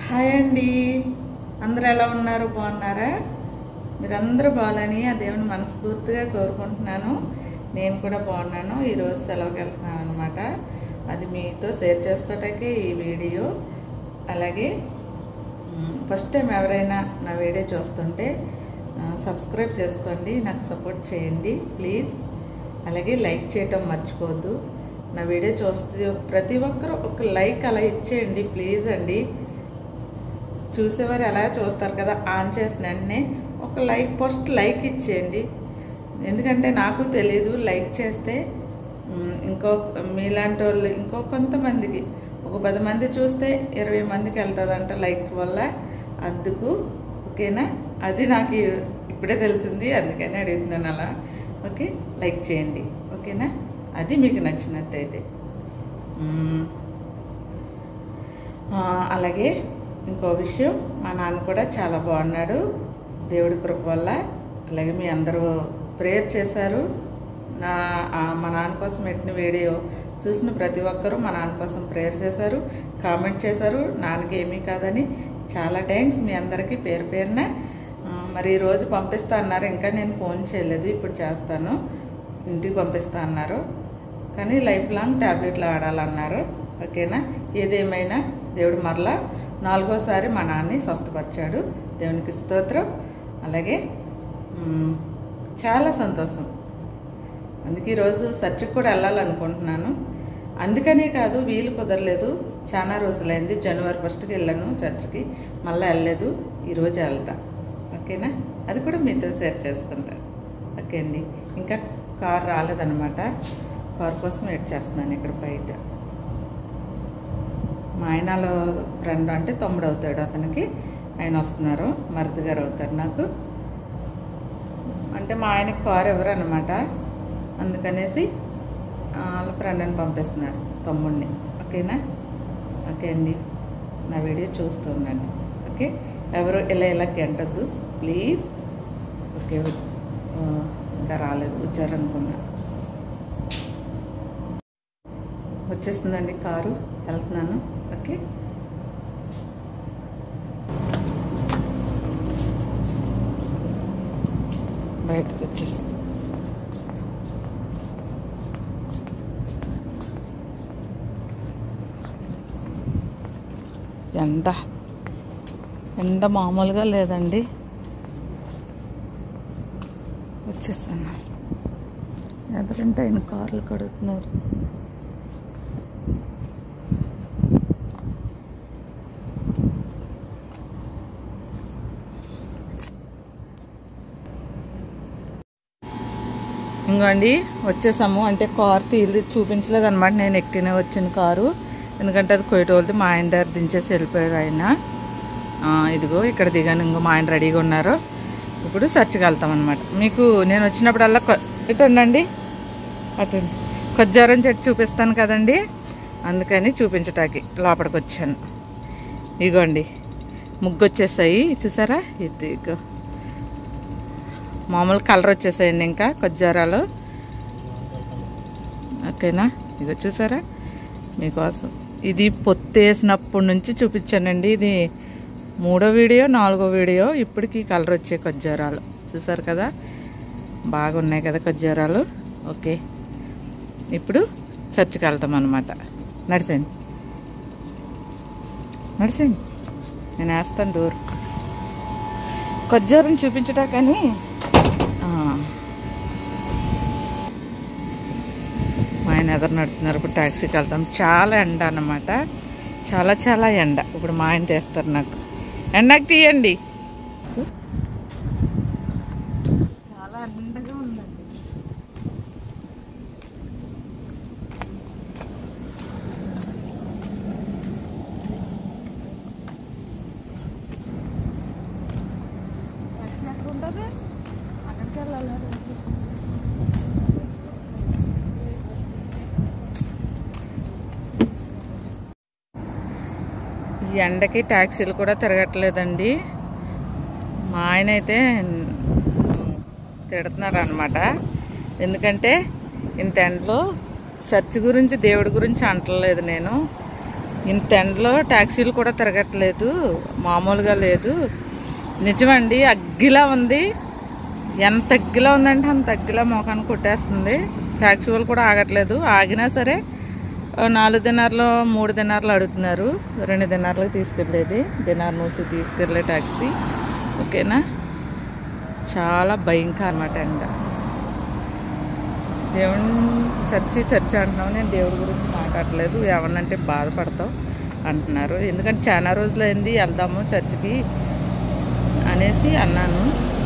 Hi అండి అందరూ ఎలా ఉన్నారు బాగున్నారా మీరందరూ బాగాలని ఆ దేవుని మనస్ఫూర్తిగా కోరుకుంటున్నాను నేను కూడా బాగున్నాను ఈరోజు సెలవుకి వెళ్తున్నాను అనమాట అది మీతో షేర్ చేసుకోవటానికి ఈ వీడియో అలాగే మ్, ఫస్ట్ టైం ఎవరైనా నా వీడియో చూస్తుంటే ఆ, సబ్స్క్రైబ్ చేసుకోండి నాకు సపోర్ట్ చేయండి ప్లీజ్ అలాగే లైక్ చేయటం మర్చిపోవద్దు నా వీడియో చూస్తూ ప్రతి ఒక్కరూ ఒక లైక్ అలా ఇచ్చేయండి ప్లీజ్ అండి చూసేవారు ఎలా చూస్తారు కదా ఆన్ చేసిన వెంటనే ఒక లైక్ పోస్ట్ లైక్ ఇచ్చేయండి ఎందుకంటే నాకు తెలియదు లైక్ చేస్తే మ్, ఇంకో మీలాంటి వాళ్ళు ఇంకో కొంతమందికి ఒక పది మంది చూస్తే ఇరవై మందికి వెళ్తుందంట లైక్ వల్ల అందుకు ఓకేనా అది నాకు ఇప్పుడే తెలిసింది అందుకని అడుగుతున్నాను అలా ఓకే లైక్ చేయండి ఓకేనా అది మీకు నచ్చినట్టయితే మ్, ఆ, అలాగే ఇంకో విషయం మా నాన్న కూడా చాలా బాగున్నాడు దేవుడి కృప వల్ల అలాగే మీ అందరూ ప్రేయర్ చేశారు నా ఆ, మా నాన్న కోసం పెట్టిన వీడియో చూసిన ప్రతి ఒక్కరూ మా నాన్న కోసం ప్రేయర్ చేశారు కామెంట్ చేశారు నాన్నకి ఏమీ కాదని చాలా థ్యాంక్స్ మీ అందరికీ పేరు పేరున ఆ, మరి ఈరోజు పంపిస్తా అన్నారు ఇంకా నేను ఫోన్ చేయలేదు ఇప్పుడు చేస్తాను ఇంటికి పంపిస్తా అన్నారు కానీ లైఫ్ లాంగ్ ట్యాబ్లెట్లు ఆడాలన్నారు ఓకేనా ఏదేమైనా దేవుడు మరలా నాలుగోసారి మా నాన్నని స్వస్థపరిచాడు దేవునికి స్తోత్రం అలాగే మ్, చాలా సంతోషం అందుకే ఈరోజు చర్చికి కూడా వెళ్ళాలనుకుంటున్నాను అందుకనే కాదు వీలు కుదరలేదు చాలా రోజులైంది జనవరి ఫస్ట్కి వెళ్ళాను చర్చికి మళ్ళీ వెళ్ళలేదు ఈరోజు వెళ్తా ఓకేనా అది కూడా మీతో షేర్ చేసుకుంటాను ఓకే అండి ఇంకా కార్ రాలేదన్నమాట కార్ కోసం వెయిట్ చేస్తున్నాను ఇక్కడ బయట మా ఆయనలో ఫ్రెండ్ అంటే తమ్ముడు అవుతాడు అతనికి ఆయన వస్తున్నారు మరిది గారు అవుతారు నాకు అంటే మా ఆయనకి కారు ఎవరు అనమాట అందుకనేసి ఆ, వాళ్ళ ఫ్రెండ్ని పంపిస్తున్నారు తమ్ముడిని ఓకేనా ఓకే అండి నా వీడియో చూస్తూ ఉండండి ఓకే ఎవరు ఇలా ఇలా గంటద్దు ప్లీజ్ ఓకే ఆ, ఇంకా రాలేదు వచ్చారనుకున్నా వచ్చేస్తుందండి కారు వెళ్తున్నాను ఓకే బయటకు వచ్చేస్తుంది ఎండ ఎండ మామూలుగా లేదండి వచ్చేస్తాను ఎదురంటే ఆయన కార్లు కడుగుతున్నారు ఇంకోండి వచ్చేసాము అంటే కారు తీలి చూపించలేదు అనమాట నేను ఎక్కిన వచ్చిన కారు ఎందుకంటే అది కొయ్యటోళ్ళది మా ఆయన దగ్గర దించేసి వెళ్ళిపోయాడు ఆయన ఆ, ఇదిగో ఇక్కడ దిగాను ఇంకో మా ఆయన రెడీగా ఉన్నారు ఇప్పుడు చర్చికి వెళ్తాం అనమాట మీకు నేను వచ్చినప్పుడల్లా కొ- ఇటు ఉండండి అటు కొజ్జారం చెట్టు చూపిస్తాను కదండి అందుకని చూపించటానికి లోపలికి వచ్చాను ఇగోండి ముగ్గు వచ్చేసాయి చూసారా ఇది ఇగో మామూలు కలర్ వచ్చేసాయండి ఇంకా కొజ్జారాలు ఓకేనా ఇగో చూసారా మీకోసం ఇది పొత్తేసినప్పటి నుంచి చూపించానండి ఇది మూడో వీడియో నాలుగో వీడియో ఇప్పటికి కలర్ వచ్చే కొజ్జారాలు చూసారు కదా బాగున్నాయి కదా కొజ్జారాలు ఓకే ఇప్పుడు చర్చికి వెళ్తాం అనమాట నడిచండి నడిచండి నేను వేస్తాను డోర్ కొజ్జారం చూపించటా కానీ ఆ, మా ఆయన ఎదురు నడుతున్నారు ఇప్పుడు ట్యాక్సీకి వెళ్తాం చాలా ఎండ అన్నమాట చాలా చాలా ఎండ ఇప్పుడు మా ఆయన తీస్తారు నాకు ఎండకు తీయండి చాలా ఎండగా ఉందండి ట్యాక్సీ ఎక్కడ ఉంటుంది అక్కడికి వెళ్ళాలి ఈ ఎండకి ట్యాక్సీలు కూడా తిరగట్లేదండి మా ఆయన అయితే తిడుతున్నారు అనమాట ఎందుకంటే ఇంత ఎండలో చర్చ్ గురించి దేవుడి గురించి అంటలేదు నేను ఇంత ఎండలో ట్యాక్సీలు కూడా తిరగట్లేదు మామూలుగా లేదు నిజమండి అగ్గిలా ఉంది ఎంత అగ్గిలా ఉందంటే అంత అగ్గిలా మోకాన్ని కొట్టేస్తుంది ట్యాక్సీ వాళ్ళు కూడా ఆగట్లేదు ఆగినా సరే ఓ నాలుగు దినార్లు మూడు దినార్లు అడుగుతున్నారు రెండు దినార్లకు తీసుకెళ్ళేది దినార్ మూసి తీసుకెళ్ళే ట్యాక్సీ ఓకేనా చాలా భయంకర అన్నమాట ఎండ దేవుని చర్చి చర్చి అంటున్నావు నేను దేవుడి గురించి మాట్లాడలేదు ఏమన్నంటే బాధపడతావు అంటున్నారు ఎందుకంటే చాలా రోజులైంది వెళ్దాము చర్చికి అనేసి అన్నాను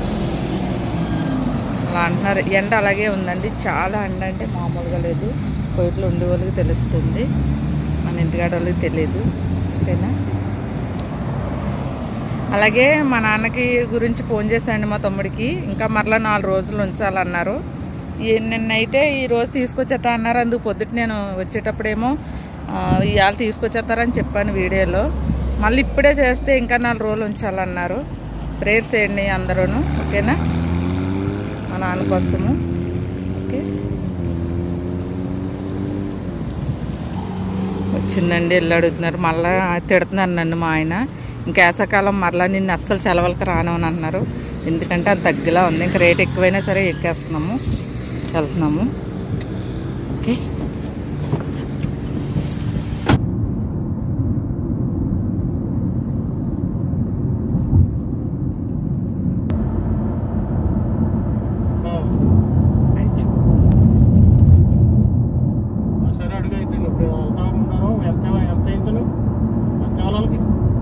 అలా అంటున్నారు ఎండ అలాగే ఉందండి చాలా ఎండ అంటే మామూలుగా లేదు కోయిట్లో ఉండే వాళ్ళకి తెలుస్తుంది మన ఇంటికాడ వాళ్ళకి తెలియదు ఓకేనా అలాగే మా నాన్నకి గురించి ఫోన్ చేశానండి మా తమ్ముడికి ఇంకా మరలా నాలుగు రోజులు ఉంచాలన్నారు ఈ- నిన్నైతే ఈ రోజు తీసుకొచ్చేస్తా అన్నారు అందుకు పొద్దుట నేను వచ్చేటప్పుడేమో ఆ, ఇవాళ తీసుకొచ్చేస్తారని చెప్పాను వీడియోలో మళ్ళీ ఇప్పుడే చేస్తే ఇంకా నాలుగు రోజులు ఉంచాలన్నారు ప్రేయర్స్ చేయండి అందరూను ఓకేనా మా నాన్న కోసము ఓకే వచ్చిందండి వెళ్ళి అడుగుతున్నారు మళ్ళా తిడుతున్నారు నన్ను మా ఆయన ఇంకా వేసవకాలం మరలా నిన్ను అస్సలు సెలవులకు రానవని అంటున్నారు ఎందుకంటే అది తగ్గిలా ఉంది ఇంకా రేట్ ఎక్కువైనా సరే ఎక్కేస్తున్నాము వెళ్తున్నాము ఓకే సరే అడుగు అయితే నువ్వు ఇప్పుడు వెళ్తా ఉన్నారు ఎంత ఎంత అయింది నువ్వు ఎంత వాళ్ళకి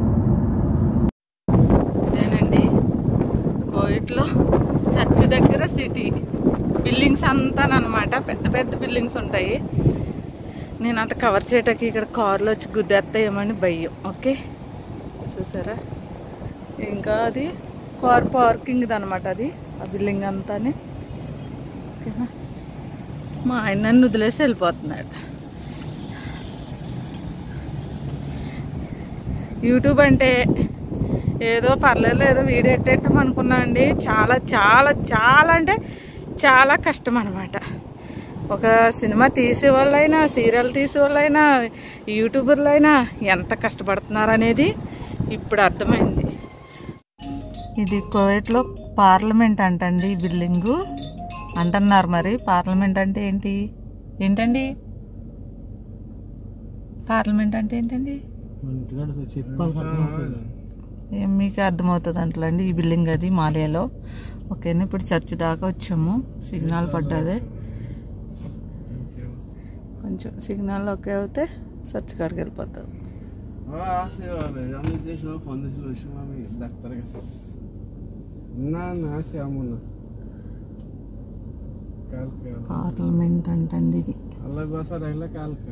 ఇదేనండి కోయిట్లో చర్చి దగ్గర సిటీ బిల్డింగ్స్ అంతానమాట పెద్ద పెద్ద బిల్డింగ్స్ ఉంటాయి నేను అంత కవర్ చేయటానికి ఇక్కడ కార్లో వచ్చి గుద్దేస్తాయేమని భయం ఓకే చూసారా ఇంకా అది కార్ పార్కింగ్ అనమాట అది ఆ బిల్డింగ్ అంతానే ఓకేనా మా ఆయన నన్ను వదిలేసి వెళ్ళిపోతున్నాడు యూట్యూబ్ అంటే ఏదో పర్లేదు ఏదో వీడియో ఎట్టేటం అనుకున్నా అండి చాలా చాలా చాలా అంటే చాలా కష్టం అనమాట ఒక సినిమా తీసే వాళ్ళైనా సీరియల్ తీసే వాళ్ళైనా యూట్యూబర్లు అయినా ఎంత కష్టపడుతున్నారు అనేది ఇప్పుడు అర్థమైంది ఇది కోవిట్లో పార్లమెంట్ అంటండి ఈ బిల్డింగు అంటున్నారు మరి పార్లమెంట్ అంటే ఏంటి ఏంటండి పార్లమెంట్ అంటే ఏంటండి ఇంటికాడ చెప్పాను ఏం మీకు అర్థమవుతుంది అంటలండి ఈ బిల్డింగ్ అది మాలియాలో ఓకేనా ఇప్పుడు చర్చ్ దాకా వచ్చాము సిగ్నల్ పడ్డది కొంచెం సిగ్నల్ ఓకే అవుతే చర్చ్ కాడికి వెళ్ళిపోతాం Ah, c'est vrai. J'en ai dit, je vais prendre le chemin, mais docteur, qu'est-ce que c'est Non, non, c'est à mon Calque. Parliament అంటండి ఇది Allah va ça dans la calque.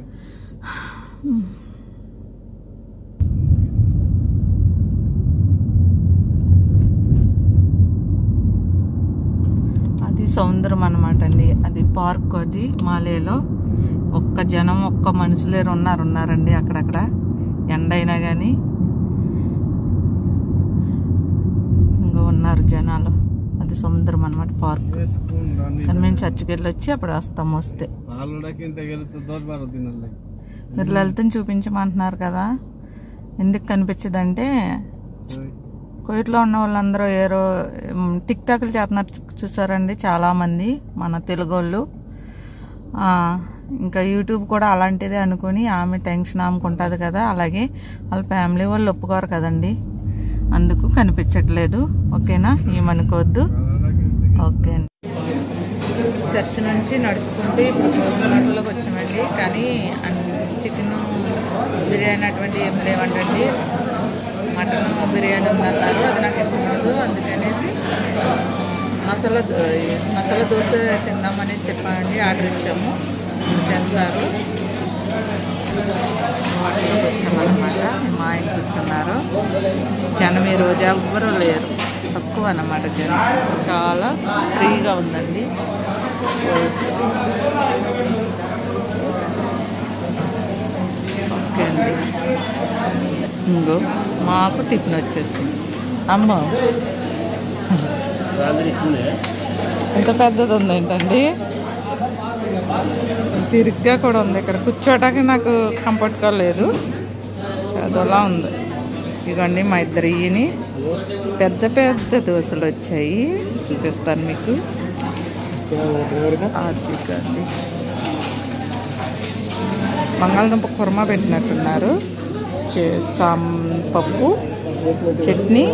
అది సముద్రం అనమాట అండి అది పార్క్ అది మాలేలో ఒక్క జనం ఒక్క మనుషులేరు ఉన్నారు ఉన్నారండి అక్కడక్కడ ఎండ అయినా కానీ ఇంకా ఉన్నారు జనాలు అది సముద్రం అనమాట పార్క్ Yes, cool, Rani. కానీ మేము చర్చికి వెళ్ళి వచ్చి అప్పుడు వస్తాం వస్తే Paalo dakin tegelte dos baro dinalai. మీరు లలితని చూపించమంటున్నారు కదా ఎందుకు కనిపించదంటే కోవిడ్లో ఉన్న వాళ్ళందరూ ఏరో ఉమ్, టిక్ టాక్లు చేస్తున్నారు చూ- చూసారండి చాలామంది మన తెలుగు వాళ్ళు ఆ, ఇంకా యూట్యూబ్ కూడా అలాంటిదే అనుకుని ఆమె టెన్షన్ ఆమెకుంటుంది కదా అలాగే వాళ్ళ ఫ్యామిలీ వాళ్ళు ఒప్పుకోరు కదండి అందుకు కనిపించట్లేదు ఓకేనా ఏమనుకోవద్దు ఓకే అండి చర్చ్ నుంచి నడుచుకుంటూ ఇప్పుడు భోజనం హోటల్లోకి వచ్చామండి కానీ చికెన్ బిర్యానీ అటువంటి ఏం లేవంటండి మటన్ బిర్యానీ ఉందన్నారు అది నాకు ఇష్టం ఉండదు అందుకనేసి మసాలా దో- ఈ మసాలా దోశ తిందామని చెప్పామండి ఆర్డర్ ఇచ్చాము చేస్తారు అనమాట మా ఆయన కూర్చున్నారు జనం ఈ రోజు ఎవ్వరూ లేరు తక్కువ అన్నమాట జనం చాలా ఫ్రీగా ఉందండి ఓకే అండి ఇంకో మాకు టిఫిన్ వచ్చేసింది అమ్మ ఎంత పెద్దది ఉంది ఏంటండి తిరిగ్గా కూడా ఉంది ఇక్కడ కూర్చోటానికి నాకు కంఫర్ట్గా లేదు అదోలా ఉంది ఇదిగోండి మా ఇద్దరు ఈయని పెద్ద పెద్ద దోశలు వచ్చాయి చూపిస్తాను మీకు అదిగండి బంగాళదుంప కుర్మా పెట్టినట్టున్నారు చే- చాం పప్పు చట్నీ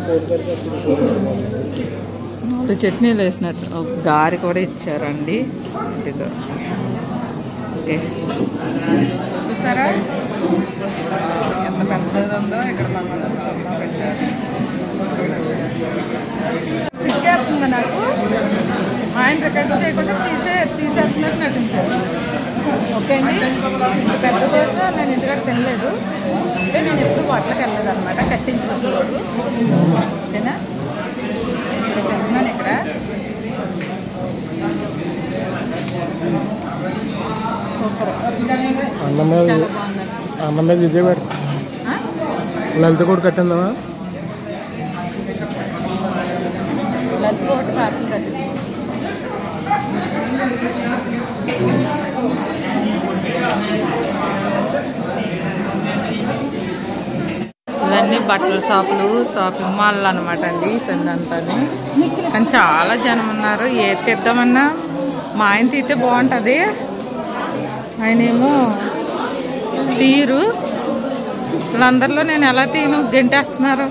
నాలుగు చట్నీలు వేసినట్టు ఒక గారి కూడా ఇచ్చారండి ఇదిగో ఓకే చూసారా ఎంత పెద్దది ఉందో ఇక్కడ బంగాళదుంప కుర్మా పెట్టారు సిగ్గేస్తుంది నాకు ఆయన రికార్డ్ చేయకుండా తీసే తీసేస్తున్నట్టు నటించారు ఓకే అండి ఇంత పెద్ద దోశ నేను ఇంటికాడ తినలేదు అంటే నేను ఎప్పుడు వాటిలోకి వెళ్ళలేదు అనమాట కట్టించుకొచ్చేవారు ఓకేనా ఇక్కడ తింటున్నాను ఇక్కడ సూపర్ అన్నం మీద చాలా బాగుంది అన్నం మీద ఇదే పెడతా ఆ? లలిత కూడా కట్టిందమ్మా లలిత ఒకటి పార్సల్ కట్టింది ఇవన్నీ బట్టల షాపులు షాపింగ్ మాల్ అనమాట అండి సందంతాని కానీ చాలా జనం ఉన్నారు ఏది తెద్దామన్నా మా ఆయన తీస్తే బాగుంటుంది ఆయనేమో తీరు వీళ్ళందరిలో నేను ఎలా తీను గెంటేస్తున్నారు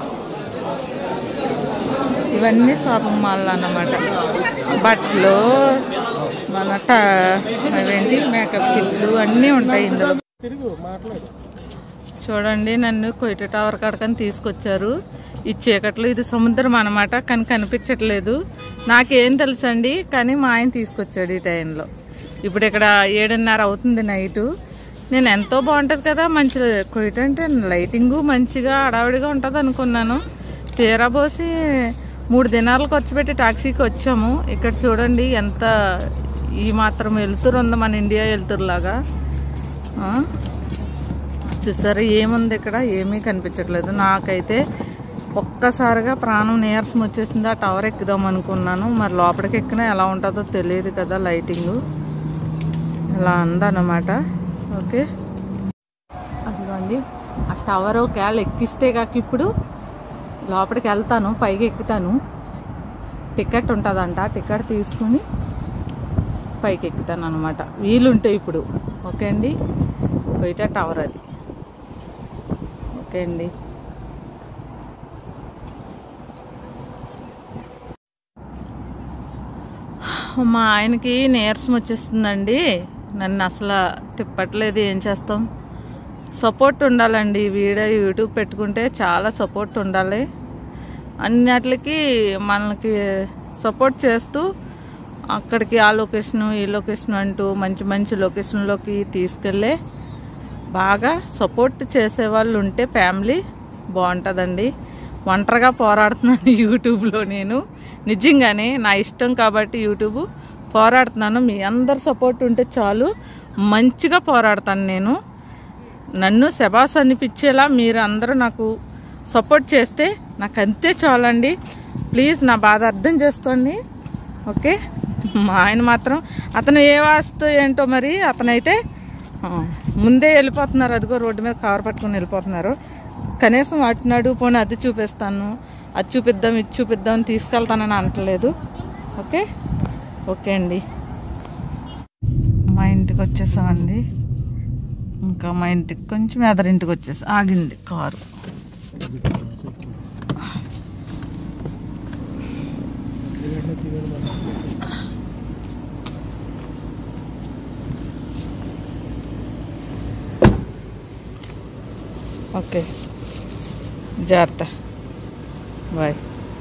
ఇవన్నీ షాపింగ్ మాల్ అన్నమాట బట్టలు మన ట- అవేంటి మేకప్ కిట్లు అన్నీ ఉంటాయి ఇందులో తిరుగు మాట్లాడు చూడండి నన్ను కొయిట టవర్ కాడకని తీసుకొచ్చారు ఈ చీకట్లో ఇది సముద్రం అనమాట కానీ కనిపించట్లేదు నాకేం తెలుసండి కానీ మా ఆయన తీసుకొచ్చాడు ఈ టైంలో ఇప్పుడు ఇక్కడ ఏడున్నర అవుతుంది నైటు నేను ఎంతో బాగుంటుంది కదా మంచి కొయిట అంటే లైటింగు మంచిగా హడావిడిగా ఉంటుంది అనుకున్నాను తీరా పోసి మూడు దినాలు ఖర్చు పెట్టి టాక్సీకి వచ్చాము ఇక్కడ చూడండి ఎంత ఈ మాత్రం వెలుతురు ఉంది మన ఇండియా వెలుతురులాగా ఆ? చూసారా ఏముంది ఇక్కడ ఏమీ కనిపించట్లేదు నాకైతే ఒక్కసారిగా ప్రాణం నీరసం వచ్చేసింది ఆ టవర్ ఎక్కుదాం అనుకున్నాను మరి లోపలికి ఎక్కినా ఎలా ఉంటుందో తెలియదు కదా లైటింగ్ ఇలా ఉందన్నమాట ఓకే అదిగోండి ఆ టవర్ ఒకవేళ ఎక్కిస్తే కాక ఇప్పుడు లోపలికి వెళ్తాను పైకి ఎక్కుతాను టికెట్ ఉంటుందంట టికెట్ తీసుకుని పైకి ఎక్కుతాను అనమాట వీలుంటే ఇప్పుడు ఓకే అండి కొయిటా టవర్ అది ఓకే అండి మా ఆయనకి నీరసం వచ్చేస్తుందండి నన్ను అసలు తిప్పట్లేదు ఏం చేస్తాం సపోర్ట్ ఉండాలండి వీడియో యూట్యూబ్ పెట్టుకుంటే చాలా సపోర్ట్ ఉండాలి అన్నిటికి మనకి సపోర్ట్ చేస్తూ అక్కడికి ఆ లొకేషన్ ఈ లొకేషన్ అంటూ మంచి మంచి లొకేషన్లోకి తీసుకెళ్ళే బాగా సపోర్ట్ చేసే వాళ్ళు ఉంటే ఫ్యామిలీ బాగుంటుందండి ఒంటరిగా పోరాడుతున్నాను యూట్యూబ్లో నేను నిజంగానే నా ఇష్టం కాబట్టి యూట్యూబ్ పోరాడుతున్నాను మీ అందరు సపోర్ట్ ఉంటే చాలు మంచిగా పోరాడతాను నేను నన్ను శబాస్ అనిపించేలా మీరు అందరూ నాకు సపోర్ట్ చేస్తే నాకు అంతే చాలండి ప్లీజ్ నా బాధ అర్థం చేసుకోండి ఓకే మా ఆయన మాత్రం అతను ఏ వాస్తు ఏంటో మరి అతనైతే ఆ, ముందే వెళ్ళిపోతున్నారు అదిగో రోడ్డు మీద కవర్ పట్టుకుని వెళ్ళిపోతున్నారు కనీసం అటునాడు పోనీ అది చూపిస్తాను అది చూపిద్దాం ఇది చూపిద్దాం అని తీసుకెళ్తానని అంటలేదు ఓకే ఓకే అండి మా ఇంటికి వచ్చేసామండి ఇంకా మా ఇంటికి కొంచెం ఎదరింటికి వచ్చేసి ఆగింది కారు ఓకే జాగ్రత్త బాయ్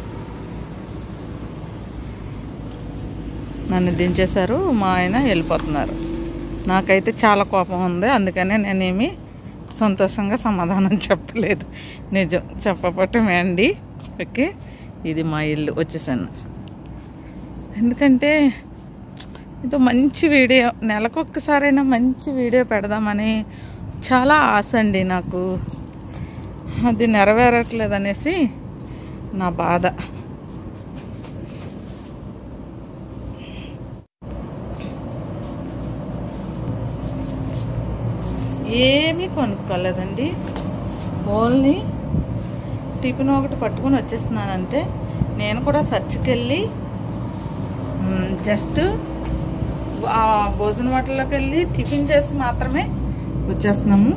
నన్ను దించేశారు మా ఆయన వెళ్ళిపోతున్నారు నాకైతే చాలా కోపం ఉంది అందుకనే నేనేమి సంతోషంగా సమాధానం చెప్పలేదు నిజం చెప్పపటమే అండి ఓకే ఇది మా ఇల్లు వచ్చేసాను ఎందుకంటే ఇది మంచి వీడియో నెలకొక్కసారైనా మంచి వీడియో పెడదామని చాలా ఆశ అండి నాకు అది నెరవేరట్లేదు అనేసి నా బాధ ఏమీ కొనుక్కోలేదండి ఓన్లీ టిఫిన్ ఒకటి పట్టుకొని వచ్చేస్తున్నాను అంతే నేను కూడా సర్చ్కి వెళ్ళి మ్, జస్ట్ ఆ భోజన హోటల్లోకి వెళ్ళి టిఫిన్ చేసి మాత్రమే వచ్చేస్తున్నాము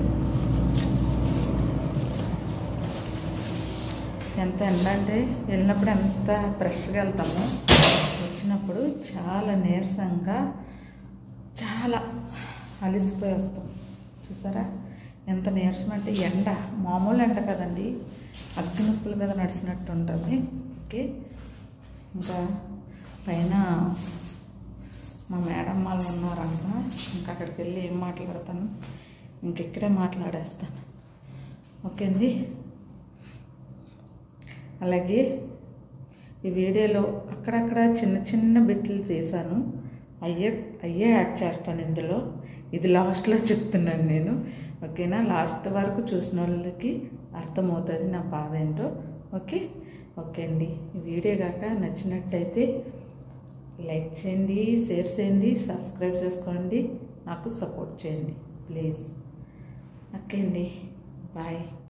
ఎంత ఎండ అంటే వెళ్ళినప్పుడు ఎంత ఫ్రెష్గా వెళ్తాము వచ్చినప్పుడు చాలా నీరసంగా చాలా అలిసిపోయి వస్తాం చూసారా ఎంత నీరసం అంటే ఎండ మామూలు ఎండ కదండి అగ్గినొప్పుల మీద నడిచినట్టు ఉంటుంది ఓకే ఇంకా పైన మా మేడం వాళ్ళు ఉన్నారంట ఇంకా అక్కడికి వెళ్ళి ఏం మాట్లాడతాను ఇంకెక్కడే మాట్లాడేస్తాను ఓకే అండి అలాగే ఈ వీడియోలో అక్కడక్కడ చిన్న చిన్న బిట్లు తీసాను అయ్యే అయ్యే యాడ్ చేస్తాను ఇందులో ఇది లాస్ట్లో చెప్తున్నాను నేను ఓకేనా లాస్ట్ వరకు చూసిన వాళ్ళకి అర్థమవుతుంది నా బాధ ఏంటో ఓకే ఓకే అండి ఈ వీడియో కాక నచ్చినట్టయితే లైక్ చేయండి షేర్ చేయండి సబ్స్క్రైబ్ చేసుకోండి నాకు సపోర్ట్ చేయండి ప్లీజ్ ఓకే అండి బాయ్